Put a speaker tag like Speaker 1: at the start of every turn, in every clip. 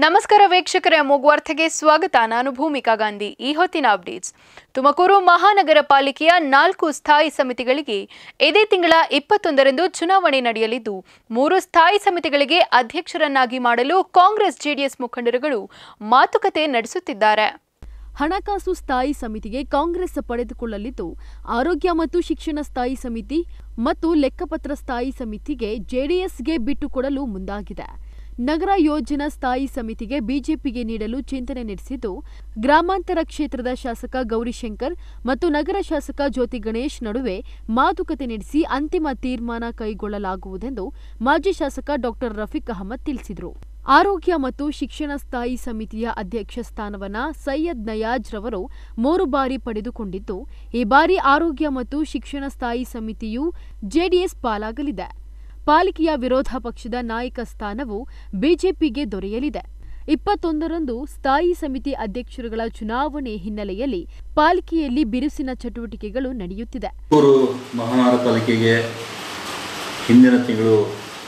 Speaker 1: ನಮಸ್ಕಾರ ವೀಕ್ಷಕರೇ ಮೂಗುವಾರ್ತೆಗೆ ಸ್ವಾಗತ ನಾನು ಭೂಮಿಕಾ ಗಾಂಧಿ ಈ ಹೊತ್ತಿನ ಅಪ್ಡೇಟ್ಸ್ ತುಮಕೂರು ಮಹಾನಗರ ಪಾಲಿಕೆಯ ನಾಲ್ಕು ಸ್ಥಾಯಿ ಸಮಿತಿಗಳಿಗೆ ಇದೇ ತಿಂಗಳ ಇಪ್ಪತ್ತೊಂದರಂದು ಚುನಾವಣೆ ನಡೆಯಲಿದ್ದು ಮೂರು ಸ್ಥಾಯಿ ಸಮಿತಿಗಳಿಗೆ ಅಧ್ಯಕ್ಷರನ್ನಾಗಿ ಮಾಡಲು ಕಾಂಗ್ರೆಸ್ ಜೆಡಿಎಸ್ ಮುಖಂಡರುಗಳು ಮಾತುಕತೆ ನಡೆಸುತ್ತಿದ್ದಾರೆ
Speaker 2: ಹಣಕಾಸು ಸ್ಥಾಯಿ ಸಮಿತಿಗೆ ಕಾಂಗ್ರೆಸ್ ಪಡೆದುಕೊಳ್ಳಲಿದ್ದು ಆರೋಗ್ಯ ಮತ್ತು ಶಿಕ್ಷಣ ಸ್ಥಾಯಿ ಸಮಿತಿ ಮತ್ತು ಲೆಕ್ಕಪತ್ರ ಸ್ಥಾಯಿ ಸಮಿತಿಗೆ ಜೆಡಿಎಸ್ಗೆ ಬಿಟ್ಟುಕೊಡಲು ಮುಂದಾಗಿದೆ ನಗರ ಯೋಜನಾ ಸ್ಥಾಯಿ ಸಮಿತಿಗೆ ಬಿಜೆಪಿಗೆ ನೀಡಲು ಚಿಂತನೆ ನಡೆಸಿದ್ದು ಗ್ರಾಮಾಂತರ ಕ್ಷೇತ್ರದ ಶಾಸಕ ಗೌರಿಶಂಕರ್ ಮತ್ತು ನಗರ ಶಾಸಕ ಜ್ಯೋತಿ ಗಣೇಶ್ ನಡುವೆ ಮಾತುಕತೆ ನಡೆಸಿ ಅಂತಿಮ ತೀರ್ಮಾನ ಕೈಗೊಳ್ಳಲಾಗುವುದೆಂದು ಮಾಜಿ ಶಾಸಕ ಡಾಕ್ಟರ್ ರಫೀಕ್ ಅಹಮದ್ ತಿಳಿಸಿದರು ಆರೋಗ್ಯ ಮತ್ತು ಶಿಕ್ಷಣ ಸ್ಥಾಯಿ ಸಮಿತಿಯ ಅಧ್ಯಕ್ಷ ಸ್ಥಾನವನ್ನ ಸೈಯದ್ ನಯಾಜ್ ರವರು ಮೂರು ಬಾರಿ ಪಡೆದುಕೊಂಡಿದ್ದು ಈ ಬಾರಿ ಆರೋಗ್ಯ ಮತ್ತು ಶಿಕ್ಷಣ ಸ್ಥಾಯಿ ಸಮಿತಿಯು ಜೆಡಿಎಸ್ ಪಾಲಾಗಲಿದೆ ಪಾಲಿಕೆಯ ವಿರೋಧ ಪಕ್ಷದ ನಾಯಕ ಸ್ಥಾನವು ಬಿಜೆಪಿಗೆ ದೊರೆಯಲಿದೆ ಇಪ್ಪತ್ತೊಂದರಂದು ಸ್ಥಾಯಿ ಸಮಿತಿ ಅಧ್ಯಕ್ಷರುಗಳ ಚುನಾವಣೆ ಹಿನ್ನೆಲೆಯಲ್ಲಿ ಪಾಲಿಕೆಯಲ್ಲಿ ಬಿರುಸಿನ ಚಟುವಟಿಕೆಗಳು ನಡೆಯುತ್ತಿದೆ
Speaker 3: ತುಮಕೂರು ಮಹಾನಗರ ಪಾಲಿಕೆಗೆ ಹಿಂದಿನ ತಿಂಗಳು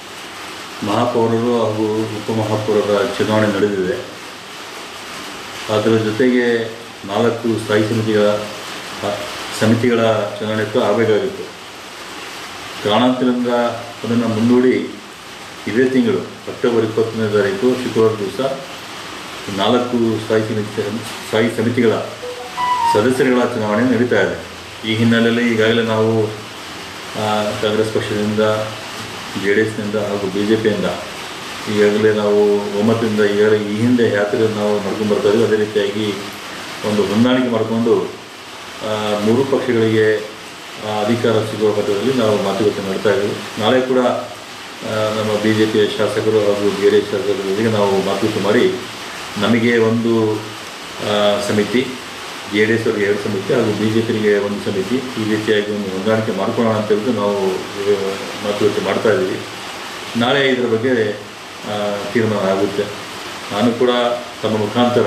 Speaker 3: ಮಹಾಪೌರರು ಹಾಗೂ ಉಪಮಹಾಪೌರರ ಚುನಾವಣೆ ನಡೆದಿದೆ ಅದರ ಜೊತೆಗೆ ನಾಲ್ಕು ಸ್ಥಾಯಿ ಸಮಿತಿಗಳ ಆ, ಸಮಿತಿಗಳ ಚುನಾವಣೆ ಕೂಡ ಆಗಬೇಕಾಗಿತ್ತು ಕಾರಣಾಂತರದಿಂದ ಅದನ್ನು ಮುಂದೂಡಿ ಇದೇ ತಿಂಗಳು ಅಕ್ಟೋಬರ್ ಇಪ್ಪತ್ತೊಂದನೇ ತಾರೀಕು ಶುಕ್ರವಾರ ದಿವಸ ನಾಲ್ಕು ಸ್ಥಾಯಿ ಸಮಿತಿ ಸ್ಥಾಯಿ ಸಮಿತಿಗಳ ಸದಸ್ಯರುಗಳ ಚುನಾವಣೆ ನಡೀತಾ ಇದೆ ಈ ಹಿನ್ನೆಲೆಯಲ್ಲಿ ಈಗಾಗಲೇ ನಾವು ಆ, ಕಾಂಗ್ರೆಸ್ ಪಕ್ಷದಿಂದ ಜೆ ಡಿ ಎಸ್ನಿಂದ ಹಾಗೂ ಬಿ ಜೆ ಪಿಯಿಂದ ಈಗಾಗಲೇ ನಾವು ಒಮ್ಮತದಿಂದ ಈಗಾಗಲೇ ಈ ಹಿಂದೆ ಯಾತ್ರೆ ನಾವು ನಡ್ಕೊಂಡು ಬರ್ತಾ ಇದ್ದೀವಿ ಅದೇ ರೀತಿಯಾಗಿ ಒಂದು ಹೊಂದಾಣಿಕೆ ಮಾಡಿಕೊಂಡು ಆ, ಮೂರು ಪಕ್ಷಗಳಿಗೆ ಆ, ಅಧಿಕಾರ ಸಿಗುವ ಪಥದಲ್ಲಿ ನಾವು ಮಾತುಕತೆ ಮಾಡ್ತಾ ಇದ್ದೀವಿ ನಾಳೆ ಕೂಡ ಆ, ನಮ್ಮ ಬಿ ಜೆ ಪಿಯ ಶಾಸಕರು ಹಾಗೂ ಜೆ ಡಿ ಎಸ್ ಶಾಸಕರ ಜೊತೆಗೆ ನಾವು ಮಾತುಕತೆ ಮಾಡಿ ನಮಗೆ ಒಂದು ಆ, ಸಮಿತಿ ಜೆ ಡಿ ಎಸ್ ಅವರಿಗೆ ಎರಡು ಸಮಿತಿ ಹಾಗೂ ಬಿ ಜೆ ಪಿಗೆ ಒಂದು ಸಮಿತಿ ಈ ರೀತಿಯಾಗಿ ಒಂದು ಹೊಂದಾಣಿಕೆ ಮಾಡ್ಕೊಳ್ಳೋಣ ಅಂತ ಹೇಳ್ಬಿಟ್ಟು ನಾವು ಆ, ಮಾತುಕತೆ ಮಾಡ್ತಾ ಇದ್ದೀವಿ ನಾಳೆ ಇದರ ಬಗ್ಗೆ ಆ, ತೀರ್ಮಾನ ಆಗುತ್ತೆ ನಾನು ಕೂಡ ತಮ್ಮ ಮುಖಾಂತರ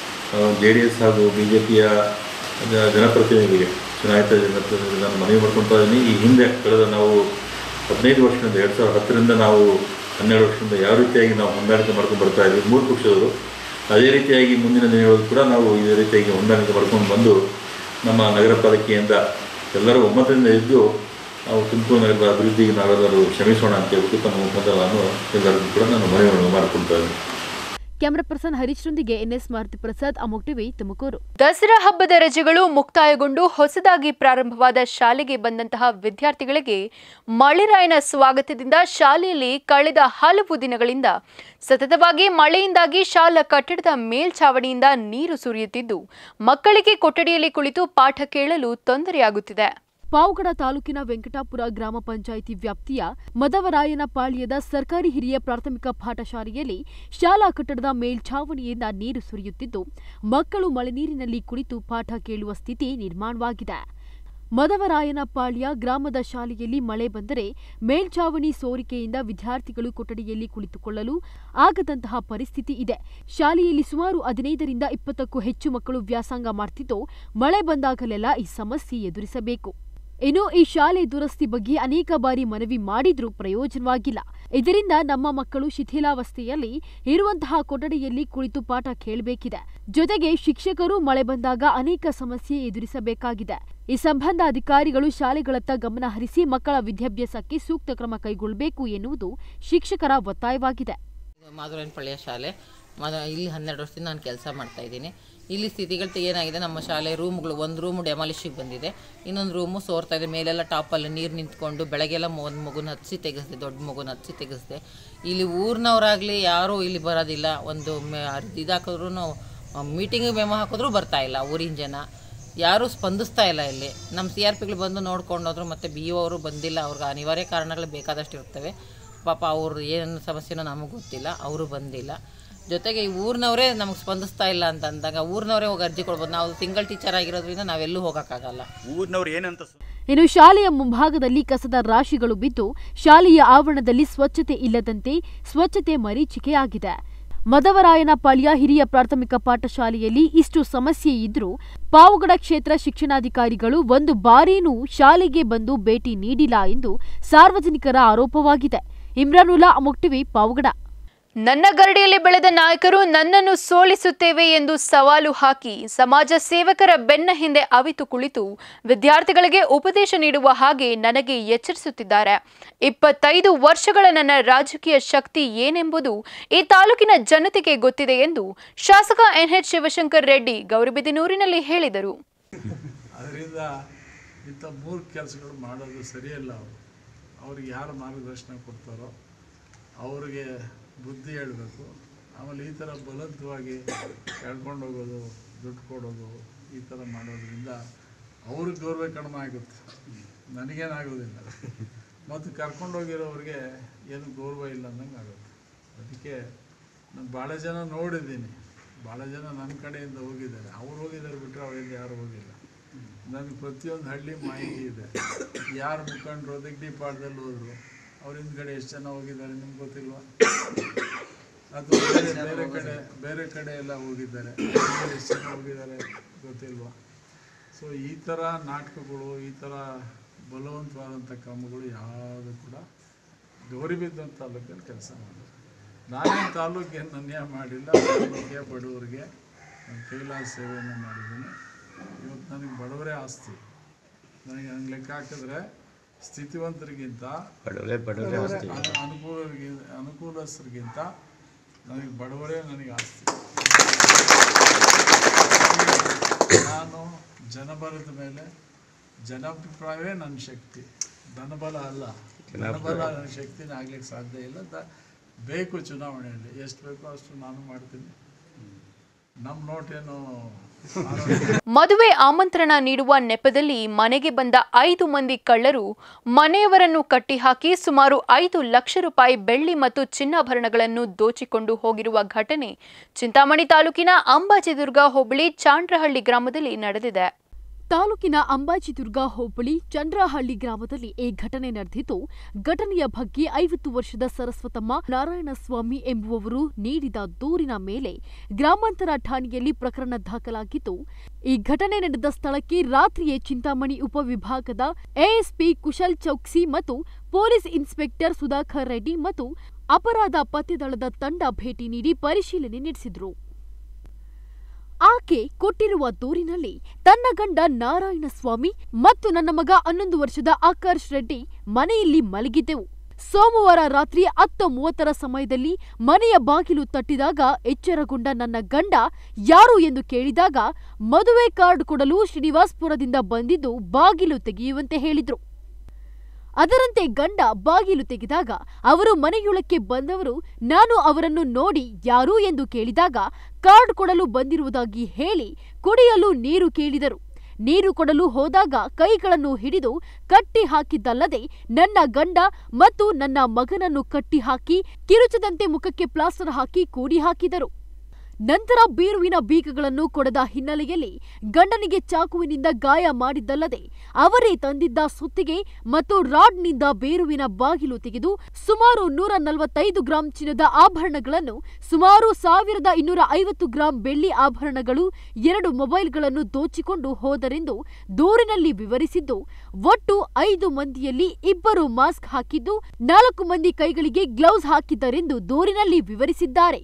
Speaker 3: ಜೆ ಡಿ ಎಸ್ ಹಾಗೂ ಬಿ ಜೆ ಪಿಯ ಜನಪ್ರತಿನಿಧಿಗಳಿಗೆ ಚುನಾಯಿತ ಜನಪ್ರತಿನಿಧಿಗಳಿಗೆ ನಾನು ಮನವಿ ಮಾಡ್ಕೊಳ್ತಾ ಇದ್ದೀನಿ ಈ ಹಿಂದೆ ಕಳೆದ ನಾವು ಹದಿನೈದು ವರ್ಷದಿಂದ ಎರಡು ಸಾವಿರದ ಹತ್ತರಿಂದ ನಾವು ಹನ್ನೆರಡು ವರ್ಷದಿಂದ ಯಾವ ರೀತಿಯಾಗಿ ನಾವು ಹೊಂದಾಣಿಕೆ ಮಾಡ್ಕೊಂಡು ಬರ್ತಾ ಇದ್ದೀವಿ ಮೂರು ಪಕ್ಷದವರು ಅದೇ ರೀತಿಯಾಗಿ ಮುಂದಿನ ದಿನಗಳಲ್ಲಿ ಕೂಡ ನಾವು ಇದೇ ರೀತಿಯಾಗಿ ಹೊಂದಾಣಿಕೆ ಮಾಡ್ಕೊಂಡು ಬಂದು ನಮ್ಮ ನಗರ ಪಾಲಿಕೆಯಿಂದ ಎಲ್ಲರೂ ಒಮ್ಮತದಿಂದ ಇದ್ದು ನಾವು ತುಮಕೂರು ನಗರದ ಅಭಿವೃದ್ಧಿಗೆ ನಾವೆಲ್ಲರೂ ಶ್ರಮಿಸೋಣ ಅಂತ ಹೇಳ್ಬಿಟ್ಟು ತಮ್ಮ ಮುಖಾಂತರ ನಾನು ಎಲ್ಲರಿಗೂ ಕೂಡ ನಾನು ಮನವಿಯನ್ನು ಮಾಡಿಕೊಳ್ತಾ ಇದ್ದೀನಿ
Speaker 2: ಕ್ಯಾಮರಾ ಪರ್ಸನ್ ಹರೀಶ್ರೊಂದಿಗೆ ಎನ್ಎಸ್ ಮಾರುತಿ ಪ್ರಸಾದ್ ಅಮೋಕ್ ಟಿವಿ ತುಮಕೂರು
Speaker 1: ದಸರಾ ಹಬ್ಬದ ರಜೆಗಳು ಮುಕ್ತಾಯಗೊಂಡು ಹೊಸದಾಗಿ ಪ್ರಾರಂಭವಾದ ಶಾಲೆಗೆ ಬಂದಂತಹ ವಿದ್ಯಾರ್ಥಿಗಳಿಗೆ ಮಳೆರಾಯನ ಸ್ವಾಗತದಿಂದ ಶಾಲೆಯಲ್ಲಿ ಕಳೆದ ಹಲವು ದಿನಗಳಿಂದ ಸತತವಾಗಿ ಮಳೆಯಿಂದಾಗಿ ಶಾಲಾ ಕಟ್ಟಡದ ಮೇಲ್ಛಾವಣಿಯಿಂದ ನೀರು ಸುರಿಯುತ್ತಿದ್ದು ಮಕ್ಕಳಿಗೆ ಕೊಠಡಿಯಲ್ಲಿ ಕುಳಿತು ಪಾಠ ಕೇಳಲು ತೊಂದರೆಯಾಗುತ್ತಿದೆ
Speaker 2: ಪಾವಗಡ ತಾಲೂಕಿನ ವೆಂಕಟಾಪುರ ಗ್ರಾಮ ಪಂಚಾಯಿತಿ ವ್ಯಾಪ್ತಿಯ ಮದವರಾಯನ ಪಾಳ್ಯದ ಸರ್ಕಾರಿ ಹಿರಿಯ ಪ್ರಾಥಮಿಕ ಪಾಠಶಾಲೆಯಲ್ಲಿ ಶಾಲಾ ಕಟ್ಟಡದ ಮೇಲ್ಛಾವಣಿಯಿಂದ ನೀರು ಸುರಿಯುತ್ತಿದ್ದು ಮಕ್ಕಳು ಮಳೆ ನೀರಿನಲ್ಲಿ ಕುಳಿತು ಪಾಠ ಕೇಳುವ ಸ್ಥಿತಿ ನಿರ್ಮಾಣವಾಗಿದೆ ಮದವರಾಯನ ಪಾಳ್ಯ ಗ್ರಾಮದ ಶಾಲೆಯಲ್ಲಿ ಮಳೆ ಬಂದರೆ ಮೇಲ್ಛಾವಣಿ ಸೋರಿಕೆಯಿಂದ ವಿದ್ಯಾರ್ಥಿಗಳು ಕೊಠಡಿಯಲ್ಲಿ ಕುಳಿತುಕೊಳ್ಳಲು ಆಗದಂತಹ ಪರಿಸ್ಥಿತಿ ಇದೆ ಶಾಲೆಯಲ್ಲಿ ಸುಮಾರು ಹದಿನೈದರಿಂದ ಇಪ್ಪತ್ತಕ್ಕೂ ಹೆಚ್ಚು ಮಕ್ಕಳು ವ್ಯಾಸಂಗ ಮಾಡ್ತಿದ್ದು ಮಳೆ ಬಂದಾಗಲೆಲ್ಲ ಈ ಸಮಸ್ಯೆ ಎದುರಿಸಬೇಕು ಇನ್ನು ಈ ಶಾಲೆ ದುರಸ್ತಿ ಬಗ್ಗೆ ಅನೇಕ ಬಾರಿ ಮನವಿ ಮಾಡಿದ್ರೂ ಪ್ರಯೋಜನವಾಗಿಲ್ಲ ಇದರಿಂದ ನಮ್ಮ ಮಕ್ಕಳು ಶಿಥಿಲಾವಸ್ಥೆಯಲ್ಲಿ ಇರುವಂತಹ ಕೊಠಡಿಯಲ್ಲಿ ಕುಳಿತು ಪಾಠ ಕೇಳಬೇಕಿದೆ ಜೊತೆಗೆ ಶಿಕ್ಷಕರು ಮಳೆ ಬಂದಾಗ ಅನೇಕ ಸಮಸ್ಯೆ ಎದುರಿಸಬೇಕಾಗಿದೆ ಈ ಸಂಬಂಧ ಅಧಿಕಾರಿಗಳು ಶಾಲೆಗಳತ್ತ ಗಮನ ಹರಿಸಿ ಮಕ್ಕಳ ವಿದ್ಯಾಭ್ಯಾಸಕ್ಕೆ ಸೂಕ್ತ ಕ್ರಮ ಕೈಗೊಳ್ಳಬೇಕು ಎನ್ನುವುದು ಶಿಕ್ಷಕರ ಒತ್ತಾಯವಾಗಿದೆ
Speaker 4: ಇದು ಮಾಧುರನಪಳ್ಳಿಯ ಶಾಲೆ ಮಾಧ ಇಲ್ಲಿ ಹನ್ನೆರಡು ವರ್ಷದಿಂದ ನಾನು ಕೆಲಸ ಮಾಡ್ತಾ ಇದ್ದೀನಿ ಇಲ್ಲಿ ಸ್ಥಿತಿಗಳು ಏನಾಗಿದೆ ನಮ್ಮ ಶಾಲೆ ರೂಮ್ಗಳು ಒಂದು ರೂಮು ಡೆಮಾಲಿಶಿಗೆ ಬಂದಿದೆ ಇನ್ನೊಂದು ರೂಮು ಸೋರ್ತಾ ಇದೆ ಮೇಲೆಲ್ಲ ಟಾಪಲ್ಲಿ ನೀರು ನಿಂತ್ಕೊಂಡು ಬೆಳಗ್ಗೆಲ್ಲ ಒಂದು ಮಗುನ ಹಚ್ಚಿ ತೆಗೆಸ್ದೆ ದೊಡ್ಡ ಮಗುನ ಹಚ್ಚಿ ತೆಗೆಸ್ದೆ ಇಲ್ಲಿ ಊರಿನವರಾಗಲಿ ಯಾರೂ ಇಲ್ಲಿ ಬರೋದಿಲ್ಲ ಒಂದು ಇದಾಕಿದ್ರು ಮೀಟಿಂಗ್ ಮೆಮೊ ಹಾಕಿದ್ರು ಬರ್ತಾ ಇಲ್ಲ ಊರಿನ ಜನ ಯಾರೂ ಸ್ಪಂದಿಸ್ತಾ ಇಲ್ಲ ಇಲ್ಲಿ ನಮ್ಮ ಸಿ ಆರ್ ಪಿಗಳು ಬಂದು ನೋಡ್ಕೊಂಡೋದ್ರು ಮತ್ತು ಬಿ ಒ ಅವರು ಬಂದಿಲ್ಲ ಅವ್ರಿಗೆ ಅನಿವಾರ್ಯ ಕಾರಣಗಳು ಬೇಕಾದಷ್ಟು ಇರ್ತವೆ ಪಾಪ ಅವ್ರು ಏನು ಸಮಸ್ಯೆನೋ ನಮಗೆ ಗೊತ್ತಿಲ್ಲ ಅವರು ಬಂದಿಲ್ಲ ಜೊತೆಗೆ ಈ ಊರಿನವರೇ ನಮಗೆ ಸ್ಪಂದಿಸ್ತಾ ಇಲ್ಲ ಅಂತ ಅಂದಾಗ ಊರಿನವರೇ ಹೋಗಿ ಅರ್ಜಿ ಕೊಡ್ಬೋದು ನಾವು ಸಿಂಗಲ್ ಟೀಚರ್ ಆಗಿರೋದ್ರಿಂದ ನಾವೆಲ್ಲೂ ಹೋಗೋಕ್ಕಾಗಲ್ಲ
Speaker 5: ಊರಿನವ್ರು ಏನಂತ ಸ-
Speaker 2: ಇನ್ನು ಶಾಲೆಯ ಮುಂಭಾಗದಲ್ಲಿ ಕಸದ ರಾಶಿಗಳು ಬಿದ್ದು ಶಾಲೆಯ ಆವರಣದಲ್ಲಿ ಸ್ವಚ್ಛತೆ ಇಲ್ಲದಂತೆ ಸ್ವಚ್ಛತೆ ಮರೀಚಿಕೆಯಾಗಿದೆ ಮದವರಾಯನ ಪಾಳ್ಯ ಹಿರಿಯ ಪ್ರಾಥಮಿಕ ಪಾಠಶಾಲೆಯಲ್ಲಿ ಇಷ್ಟು ಸಮಸ್ಯೆ ಇದ್ರೂ ಪಾವಗಡ ಕ್ಷೇತ್ರ ಶಿಕ್ಷಣಾಧಿಕಾರಿಗಳು ಒಂದು ಬಾರಿನೂ ಶಾಲೆಗೆ ಬಂದು ಭೇಟಿ ನೀಡಿಲ್ಲ ಎಂದು ಸಾರ್ವಜನಿಕರ ಆರೋಪವಾಗಿದೆ ಇಮ್ರಾನುಲ್ಲಾ ಅಮೋಕ್ ಟಿವಿ ಪಾವಗಡ
Speaker 1: ನನ್ನ ಗರಡಿಯಲ್ಲಿ ಬೆಳೆದ ನಾಯಕರು ನನ್ನನ್ನು ಸೋಲಿಸುತ್ತೇವೆ ಎಂದು ಸವಾಲು ಹಾಕಿ ಸಮಾಜ ಸೇವಕರ ಬೆನ್ನ ಹಿಂದೆ ಅವಿತು ಕುಳಿತು ವಿದ್ಯಾರ್ಥಿಗಳಿಗೆ ಉಪದೇಶ ನೀಡುವ ಹಾಗೆ ನನಗೆ ಎಚ್ಚರಿಸುತ್ತಿದ್ದಾರೆ ಇಪ್ಪತ್ತೈದು ವರ್ಷಗಳ ನನ್ನ ರಾಜಕೀಯ ಶಕ್ತಿ ಏನೆಂಬುದು ಈ ತಾಲೂಕಿನ ಜನತೆಗೆ ಗೊತ್ತಿದೆ ಎಂದು ಶಾಸಕ ಎನ್ಎಚ್ ಶಿವಶಂಕರ್ ರೆಡ್ಡಿ ಗೌರಿಬಿದನೂರಿನಲ್ಲಿ ಹೇಳಿದರು
Speaker 5: ಅದರಿಂದ ಇಂಥ ಮೂರು ಕೆಲಸಗಳು ಮಾಡೋದು ಸರಿಯಲ್ಲ ಅವರು ಅವ್ರಿಗೆ ಯಾರು ಮಾರ್ಗದರ್ಶನ ಕೊಡ್ತಾರೋ ಅವ್ರಿಗೆ ಬುದ್ಧಿ ಹೇಳಬೇಕು ಆಮೇಲೆ ಈ ಥರ ಬಲವಂತವಾಗಿ ಎಳ್ಕೊಂಡು ಹೋಗೋದು ದುಡ್ಡು ಕೊಡೋದು ಈ ಥರ ಮಾಡೋದ್ರಿಂದ ಅವ್ರಿಗೆ ಗೌರವ ಕಡಿಮೆ ಆಗುತ್ತೆ ನನಗೇನಾಗೋದಿಲ್ಲ ಮತ್ತು ಕರ್ಕೊಂಡೋಗಿರೋರಿಗೆ ಏನು ಗೌರವ ಇಲ್ಲ ಅನ್ನಂಗೆ ಆಗುತ್ತೆ ಅದಕ್ಕೆ ನಾನು ಭಾಳ ಜನ ನೋಡಿದ್ದೀನಿ ಭಾಳ ಜನ ನನ್ನ ಕಡೆಯಿಂದ ಹೋಗಿದ್ದಾರೆ ಅವ್ರು ಹೋಗಿದ್ದಾರೆ ಬಿಟ್ಟರೆ ಅವರಿಂದ ಯಾರು ಹೋಗಿಲ್ಲ ನನಗೆ ಪ್ರತಿಯೊಂದು ಹಳ್ಳಿ ಮಾಹಿತಿ ಇದೆ ಯಾರು ಮುಖಂಡರು ದಿಗ್ಡಿ ಪಾಠದಲ್ಲಿ ಹೋದರು ಅವ್ರ ಹಿಂದ್ಗಡೆ ಎಷ್ಟು ಜನ ಹೋಗಿದ್ದಾರೆ ನಿಮ್ಗೆ ಗೊತ್ತಿಲ್ವಾ ಅಥವಾ ಬೇರೆ ಬೇರೆ ಕಡೆ ಬೇರೆ ಕಡೆ ಎಲ್ಲ ಹೋಗಿದ್ದಾರೆ ಅಲ್ಲಿ ಎಷ್ಟು ಜನ ಹೋಗಿದ್ದಾರೆ ಗೊತ್ತಿಲ್ವಾ ಸೊ ಈ ಥರ ನಾಟಕಗಳು ಈ ಥರ ಬಲವಂತವಾದಂಥ ಕ್ರಮಗಳು ಯಾವುದು ಕೂಡ ಗೌರಿಬಿದ್ದಂಥ ತಾಲೂಕಲ್ಲಿ ಕೆಲಸ ಮಾಡಿದ್ರು ನಾನೇನು ತಾಲೂಕೇನು ಅನ್ಯಾಯ ಮಾಡಿಲ್ಲ ತಾಲೂಕಿಗೆ ಬಡವರಿಗೆ ನಾನು ಕೈಲಾಸ ಸೇವೆಯನ್ನು ಮಾಡಿದ್ದೀನಿ ಇವತ್ತು ನನಗೆ ಬಡವರೇ ಆಸ್ತಿ ನನಗೆ ಹಂಗೆ ಲೆಕ್ಕ ಹಾಕಿದ್ರೆ ಸ್ಥಿತಿವಂತರಿಗಿಂತ ಅನು- ಅನುಕೂಲರಿಗೆ ಅನುಕೂಲಸ್ಥರಿಗಿಂತ ನನಗೆ ಬಡವರೇ ನನಗೆ ಆಸ್ತಿ ನಾನು ಜನಬಲದ ಮೇಲೆ ಜನಾಭಿಪ್ರಾಯವೇ ನನ್ನ ಶಕ್ತಿ ಧನಬಲ ಅಲ್ಲ ಧನಬಲ ನನ್ನ ಶಕ್ತಿನ ಆಗ್ಲಿಕ್ಕೆ ಸಾಧ್ಯ ಇಲ್ಲ ದ ಬೇಕು ಚುನಾವಣೆಯಲ್ಲಿ ಎಷ್ಟು ಬೇಕೋ ಅಷ್ಟು ನಾನು ಮಾಡ್ತೀನಿ ನಮ್ಮ ನೋಟೇನು
Speaker 1: ಮದುವೆ ಆಮಂತ್ರಣ ನೀಡುವ ನೆಪದಲ್ಲಿ ಮನೆಗೆ ಬಂದ ಐದು ಮಂದಿ ಕಳ್ಳರು ಮನೆಯವರನ್ನು ಕಟ್ಟಿಹಾಕಿ ಸುಮಾರು ಐದು ಲಕ್ಷ ರೂಪಾಯಿ ಬೆಳ್ಳಿ ಮತ್ತು ಚಿನ್ನಾಭರಣಗಳನ್ನು ದೋಚಿಕೊಂಡು ಹೋಗಿರುವ ಘಟನೆ ಚಿಂತಾಮಣಿ ತಾಲೂಕಿನ ಅಂಬಾಜಿದುರ್ಗ ಹೋಬಳಿ ಚಾಂಡ್ರಹಳ್ಳಿ ಗ್ರಾಮದಲ್ಲಿ ನಡೆದಿದೆ
Speaker 2: ತಾಲೂಕಿನ ಅಂಬಾಜಿದುರ್ಗ ಹೋಬಳಿ ಚಂದ್ರಹಳ್ಳಿ ಗ್ರಾಮದಲ್ಲಿ ಈ ಘಟನೆ ನಡೆದಿದ್ದು ಘಟನೆಯ ಬಗ್ಗೆ ಐವತ್ತು ವರ್ಷದ ಸರಸ್ವತಮ್ಮ ನಾರಾಯಣಸ್ವಾಮಿ ಎಂಬುವವರು ನೀಡಿದ ದೂರಿನ ಮೇಲೆ ಗ್ರಾಮಾಂತರ ಠಾಣೆಯಲ್ಲಿ ಪ್ರಕರಣ ದಾಖಲಾಗಿದ್ದು ಈ ಘಟನೆ ನಡೆದ ಸ್ಥಳಕ್ಕೆ ರಾತ್ರಿಯೇ ಚಿಂತಾಮಣಿ ಉಪವಿಭಾಗದ ಎಎಸ್ಪಿ ಕುಶಲ್ ಚೌಕ್ಸಿ ಮತ್ತು ಪೊಲೀಸ್ ಇನ್ಸ್ಪೆಕ್ಟರ್ ಸುಧಾಕರ್ ರೆಡ್ಡಿ ಮತ್ತು ಅಪರಾಧ ಪತ್ತೆ ದಳದ ತಂಡ ಭೇಟಿ ನೀಡಿ ಪರಿಶೀಲನೆ ನಡೆಸಿದ್ರು ಆಕೆ ಕೊಟ್ಟಿರುವ ದೂರಿನಲ್ಲಿ ತನ್ನ ಗಂಡ ನಾರಾಯಣಸ್ವಾಮಿ ಮತ್ತು ನನ್ನ ಮಗ ಹನ್ನೊಂದು ವರ್ಷದ ಆಕರ್ಷ್ ರೆಡ್ಡಿ ಮನೆಯಲ್ಲಿ ಮಲಗಿದ್ದೆವು ಸೋಮವಾರ ರಾತ್ರಿ ಹತ್ತು ಮೂವತ್ತರ ಸಮಯದಲ್ಲಿ ಮನೆಯ ಬಾಗಿಲು ತಟ್ಟಿದಾಗ ಎಚ್ಚರಗೊಂಡ ನನ್ನ ಗಂಡ ಯಾರು ಎಂದು ಕೇಳಿದಾಗ ಮದುವೆ ಕಾರ್ಡ್ ಕೊಡಲು ಶ್ರೀನಿವಾಸ್ಪುರದಿಂದ ಬಂದಿದ್ದು ಬಾಗಿಲು ತೆಗೆಯುವಂತೆ ಹೇಳಿದ್ರು ಅದರಂತೆ ಗಂಡ ಬಾಗಿಲು ತೆಗೆದಾಗ ಅವರು ಮನೆಯೊಳಕ್ಕೆ ಬಂದವರು ನಾನು ಅವರನ್ನು ನೋಡಿ ಯಾರು ಎಂದು ಕೇಳಿದಾಗ ಕಾರ್ಡ್ ಕೊಡಲು ಬಂದಿರುವುದಾಗಿ ಹೇಳಿ ಕುಡಿಯಲು ನೀರು ಕೇಳಿದರು ನೀರು ಕೊಡಲು ಹೋದಾಗ ಕೈಗಳನ್ನು ಹಿಡಿದು ಕಟ್ಟಿ ಹಾಕಿದ್ದಲ್ಲದೆ ನನ್ನ ಗಂಡ ಮತ್ತು ನನ್ನ ಮಗನನ್ನು ಕಟ್ಟಿ ಹಾಕಿ ಕಿರುಚದಂತೆ ಮುಖಕ್ಕೆ ಪ್ಲಾಸ್ಟರ್ ಹಾಕಿ ಕೂಡಿ ಹಾಕಿದರು ನಂತರ ಬೀರುವಿನ ಬೀಗಗಳನ್ನು ಕೊಡದ ಹಿನ್ನೆಲೆಯಲ್ಲಿ ಗಂಡನಿಗೆ ಚಾಕುವಿನಿಂದ ಗಾಯ ಮಾಡಿದ್ದಲ್ಲದೆ ಅವರೇ ತಂದಿದ್ದ ಸುತ್ತಿಗೆ ಮತ್ತು ರಾಡ್ನಿಂದ ಬೇರುವಿನ ಬಾಗಿಲು ತೆಗೆದು ಸುಮಾರು ನೂರ ನಲವತ್ತೈದು ಗ್ರಾಂ ಚಿನ್ನದ ಆಭರಣಗಳನ್ನು ಸುಮಾರು ಸಾವಿರದ ಇನ್ನೂರ ಐವತ್ತು ಗ್ರಾಂ ಬೆಳ್ಳಿ ಆಭರಣಗಳು ಎರಡು ಮೊಬೈಲ್ಗಳನ್ನು ದೋಚಿಕೊಂಡು ಹೋದರೆಂದು ದೂರಿನಲ್ಲಿ ವಿವರಿಸಿದ್ದು ಒಟ್ಟು ಐದು ಮಂದಿಯಲ್ಲಿ ಇಬ್ಬರು ಮಾಸ್ಕ್ ಹಾಕಿದ್ದು ನಾಲ್ಕು ಮಂದಿ ಕೈಗಳಿಗೆ ಗ್ಲೌಸ್ ಹಾಕಿದ್ದರೆಂದು ದೂರಿನಲ್ಲಿ ವಿವರಿಸಿದ್ದಾರೆ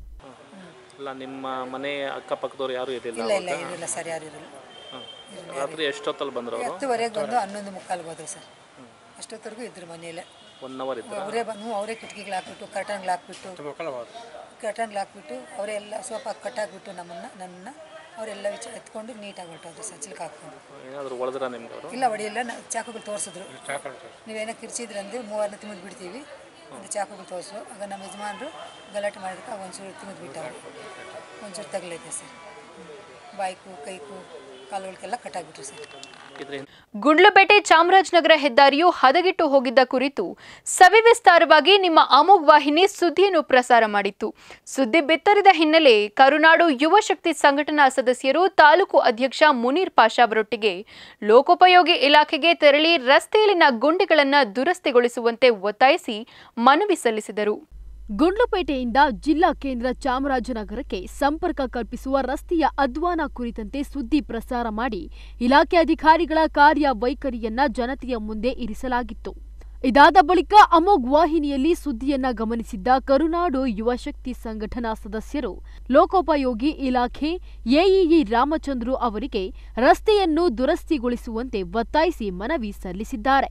Speaker 6: ಅಲ್ಲ ನಿಮ್ಮ ಮನೆ ಅಕ್ಕಪಕ್ಕದವ್ರು ಯಾರು ಇರಲಿಲ್ಲ
Speaker 7: ಇಲ್ಲ ಇಲ್ಲ ಇರಲಿಲ್ಲ ಸರ್ ಯಾರು ಇರಲಿಲ್ಲ
Speaker 6: ರಾತ್ರಿ ಎಷ್ಟೊತ್ತಲ್ಲಿ ಬಂದ್ರು ಅವರು
Speaker 7: ಹತ್ತುವರೆಗೆ ಬಂದು ಹನ್ನೊಂದು ಮುಕ್ಕಾಲ್ಗೆ ಹೋದ್ರು ಸರ್ ಅಷ್ಟೊತ್ತವರೆಗೂ ಇದ್ರು ಮನೆಯಲ್ಲೇ
Speaker 6: ಒನ್ ಅವರ್ ಇದ್ರು
Speaker 7: ಅವರೇ ಬಂದು ಅವರೇ ಕಿಟಕಿಗಳು ಹಾಕ್ಬಿಟ್ಟು ಕರ್ಟನ್ಗಳು ಹಾಕ್ಬಿಟ್ಟು ಕರ್ಟನ್ಗಳು ಹಾಕ್ಬಿಟ್ಟು ಅವರೇ ಎಲ್ಲ ಸೋಫಾ ಕಟ್ಟಾಕ್ಬಿಟ್ಟು ನಮ್ಮನ್ನು ನನ್ನ ಅವರೆಲ್ಲ ವಿಚ ಎತ್ಕೊಂಡು ನೀಟಾಗಿ ಹೊರಟೋದ್ರು ಸರ್ ಚಿಲ್ಕ ಹಾಕ್ಕೊಂಡು
Speaker 6: ಏನಾದರೂ ಹೊಡೆದ್ರ ನಿಮ್ಗೆ ಅವರು
Speaker 7: ಇಲ್ಲ ಹೊಡಿಯಲ್ಲ ನ- ಚಾಕುಗಳು ತೋರಿಸಿದ್ರು ನೀವೇನೋ ಕಿರ್ಚಿದ್ರಂದ್ರೆ ಮೂವರನ್ನ ತಿಮ್ಮಿದ್ ಬಿಡ್ತೀವಿ ಒಂದು ಚಾಕುಗಳು ತೋರಿಸು ಆಗ ನಮ್ಮ ಯಜಮಾನರು ಗಲಾಟೆ ಮಾಡಿದಕ್ಕೆ ಒಂಚೂರು ತಿಮ್ಮಿದ್ ಬಿಟ್ಟವ್ರು ಒಂಚೂರು ತಗಲೈತೆ ಸರ್ ಬಾಯ್ಕು ಕೈಕು ಕಾಲುಗಳಿಗೆಲ್ಲ ಕಟ್ಟಾಕ್ಬಿಟ್ರು ಸರ್
Speaker 6: ಇದ್ರ
Speaker 1: ಗುಂಡ್ಲುಪೇಟೆ ಚಾಮರಾಜನಗರ ಹೆದ್ದಾರಿಯು ಹದಗೆಟ್ಟು ಹೋಗಿದ್ದ ಕುರಿತು ಸವಿವಿಸ್ತಾರವಾಗಿ ನಿಮ್ಮ ಅಮೋಘ್ ವಾಹಿನಿ ಸುದ್ದಿಯನ್ನು ಪ್ರಸಾರ ಮಾಡಿತ್ತು ಸುದ್ದಿ ಬಿತ್ತರಿದ ಹಿನ್ನೆಲೆ ಕರುನಾಡು ಯುವ ಶಕ್ತಿ ಸಂಘಟನಾ ಸದಸ್ಯರು ತಾಲೂಕು ಅಧ್ಯಕ್ಷ ಮುನೀರ್ ಪಾಷಾ ಅವರೊಟ್ಟಿಗೆ ಲೋಕೋಪಯೋಗಿ ಇಲಾಖೆಗೆ ತೆರಳಿ ರಸ್ತೆಯಲ್ಲಿನ ಗುಂಡಿಗಳನ್ನು ದುರಸ್ತಿಗೊಳಿಸುವಂತೆ ಒತ್ತಾಯಿಸಿ ಮನವಿ ಸಲ್ಲಿಸಿದರು
Speaker 2: ಗುಂಡ್ಲುಪೇಟೆಯಿಂದ ಜಿಲ್ಲಾ ಕೇಂದ್ರ ಚಾಮರಾಜನಗರಕ್ಕೆ ಸಂಪರ್ಕ ಕಲ್ಪಿಸುವ ರಸ್ತೆಯ ಅಧ್ವಾನ ಕುರಿತಂತೆ ಸುದ್ದಿ ಪ್ರಸಾರ ಮಾಡಿ ಇಲಾಖೆ ಅಧಿಕಾರಿಗಳ ಕಾರ್ಯ ವೈಖರಿಯನ್ನ ಜನತೆಯ ಮುಂದೆ ಇರಿಸಲಾಗಿತ್ತು ಇದಾದ ಬಳಿಕ ಅಮೋಘ್ ವಾಹಿನಿಯಲ್ಲಿ ಸುದ್ದಿಯನ್ನ ಗಮನಿಸಿದ್ದ ಕರುನಾಡು ಯುವಶಕ್ತಿ ಸಂಘಟನಾ ಸದಸ್ಯರು ಲೋಕೋಪಯೋಗಿ ಇಲಾಖೆ ಎಇಇ ರಾಮಚಂದ್ರು ಅವರಿಗೆ ರಸ್ತೆಯನ್ನು ದುರಸ್ತಿಗೊಳಿಸುವಂತೆ ಒತ್ತಾಯಿಸಿ ಮನವಿ ಸಲ್ಲಿಸಿದ್ದಾರೆ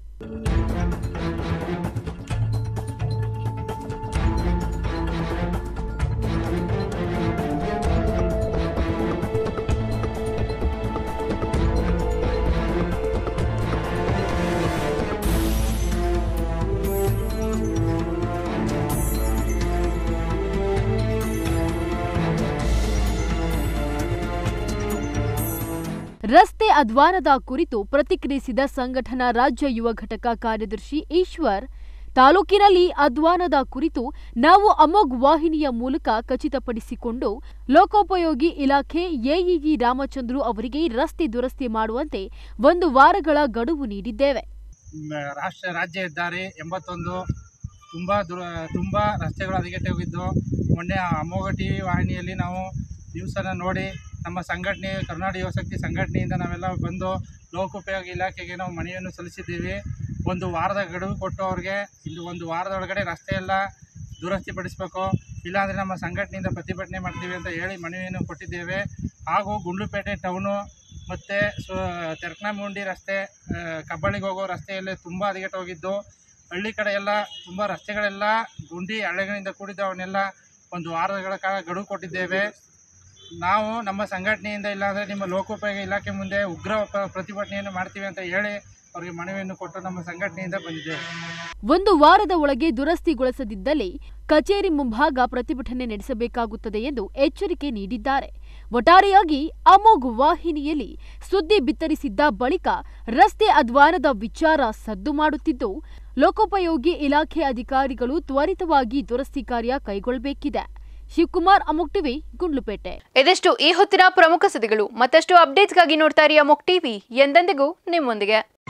Speaker 2: ರಸ್ತೆ ಅಧ್ವಾನದ ಕುರಿತು ಪ್ರತಿಕ್ರಿಯಿಸಿದ ಸಂಘಟನಾ ರಾಜ್ಯ ಯುವ ಘಟಕ ಕಾರ್ಯದರ್ಶಿ ಈಶ್ವರ್ ತಾಲೂಕಿನಲ್ಲಿ ಅಧ್ವಾನದ ಕುರಿತು ನಾವು ಅಮೋಘ್ ವಾಹಿನಿಯ ಮೂಲಕ ಖಚಿತಪಡಿಸಿಕೊಂಡು ಲೋಕೋಪಯೋಗಿ ಇಲಾಖೆ ಎಇಇ ರಾಮಚಂದ್ರು ಅವರಿಗೆ ರಸ್ತೆ ದುರಸ್ತಿ ಮಾಡುವಂತೆ ಒಂದು ವಾರಗಳ ಗಡುವು ನೀಡಿದ್ದೇವೆ
Speaker 8: ಮ- ರಾಷ್ಟ್ರ ರಾಜ್ಯ ಹೆದ್ದಾರಿ ಎಂಬತ್ತೊಂದು ತುಂಬ ದುರ ತುಂಬ ರಸ್ತೆಗಳು ಹದಗೆಟ್ಟು ಹೋಗಿದ್ದು ಮೊನ್ನೆ ಅಮೋಘ ಟಿ ವಿ ವಾಹಿನಿಯಲ್ಲಿ ನಾವು ನ್ಯೂಸನ್ನು ನೋಡಿ ನಮ್ಮ ಸಂಘಟನೆ ಕರ್ನಾಟಕ ಯುವಶಕ್ತಿ ಸಂಘಟನೆಯಿಂದ ನಾವೆಲ್ಲ ಬಂದು ಲೋಕೋಪಯೋಗಿ ಇಲಾಖೆಗೆ ನಾವು ಮನವಿಯನ್ನು ಸಲ್ಲಿಸಿದ್ದೀವಿ ಒಂದು ವಾರದ ಗಡುವು ಕೊಟ್ಟು ಅವ್ರಿಗೆ ಇಲ್ಲಿ ಒಂದು ವಾರದೊಳಗಡೆ ರಸ್ತೆ ಎಲ್ಲ ದುರಸ್ತಿಪಡಿಸಬೇಕು ಇಲ್ಲಾಂದರೆ ನಮ್ಮ ಸಂಘಟನೆಯಿಂದ ಪ್ರತಿಭಟನೆ ಮಾಡ್ತೀವಿ ಅಂತ ಹೇಳಿ ಮನವಿಯನ್ನು ಕೊಟ್ಟಿದ್ದೇವೆ ಹಾಗೂ ಗುಂಡ್ಲುಪೇಟೆ ಟೌನು ಮತ್ತು ಸೊ ತೆರಕನಮುಂಡಿ ರಸ್ತೆ ಆ, ಕಬ್ಬಳ್ಳಿಗೆ ಹೋಗೋ ರಸ್ತೆಯಲ್ಲಿ ತುಂಬ ಹದಗೆಟ್ಟು ಹೋಗಿದ್ದು ಹಳ್ಳಿ ಕಡೆ ಎಲ್ಲ ತುಂಬ ರಸ್ತೆಗಳೆಲ್ಲ ಗುಂಡಿ ಹಳ್ಳಿಗಳಿಂದ ಕೂಡಿದ್ದು ಅವನ್ನೆಲ್ಲ ಒಂದು ವಾರಗಳ ಕಾಲ ಗಡುವು ಕೊಟ್ಟಿದ್ದೇವೆ ನಾವು ನಮ್ಮ ಸಂಘಟನೆಯಿಂದ ಇಲ್ಲಾಂದರೆ ನಿಮ್ಮ ಲೋಕೋಪಯೋಗಿ ಇಲಾಖೆ ಮುಂದೆ ಉಗ್ರ ಪ- ಪ್ರತಿಭಟನೆಯನ್ನು ಮಾಡ್ತೀವಿ ಅಂತ ಹೇಳಿ ಅವರಿಗೆ ಮನವಿಯನ್ನು ಕೊಟ್ಟು ನಮ್ಮ ಸಂಘಟನೆಯಿಂದ ಬಂದಿದ್ದೇವೆ
Speaker 2: ಒಂದು ವಾರದ ಒಳಗೆ ದುರಸ್ತಿಗೊಳಿಸದಿದ್ದಲ್ಲಿ ಕಚೇರಿ ಮುಂಭಾಗ ಪ್ರತಿಭಟನೆ ನಡೆಸಬೇಕಾಗುತ್ತದೆ ಎಂದು ಎಚ್ಚರಿಕೆ ನೀಡಿದ್ದಾರೆ ಒಟ್ಟಾರೆಯಾಗಿ ಅಮೋಘ್ ವಾಹಿನಿಯಲ್ಲಿ ಸುದ್ದಿ ಬಿತ್ತರಿಸಿದ್ದ ಬಳಿಕ ರಸ್ತೆ ಅಧ್ವಾನದ ವಿಚಾರ ಸದ್ದು ಮಾಡುತ್ತಿದ್ದು ಲೋಕೋಪಯೋಗಿ ಇಲಾಖೆ ಅಧಿಕಾರಿಗಳು ತ್ವರಿತವಾಗಿ ದುರಸ್ತಿ ಕಾರ್ಯ ಕೈಗೊಳ್ಳಬೇಕಿದೆ ಶಿವಕುಮಾರ್ ಅಮೋಕ್ ಟಿವಿ ಗುಂಡ್ಲುಪೇಟೆ
Speaker 1: ಇದಿಷ್ಟು ಈ ಹೊತ್ತಿನ ಪ್ರಮುಖ ಸುದ್ದಿಗಳು ಮತ್ತಷ್ಟು ಅಪ್ಡೇಟ್ಸ್ಗಾಗಿ ನೋಡ್ತಾ ಇರಿ ಅಮೋಕ್ ಟಿವಿ ಎಂದೆಂದಿಗೂ ನಿಮ್ಮೊಂದಿಗೆ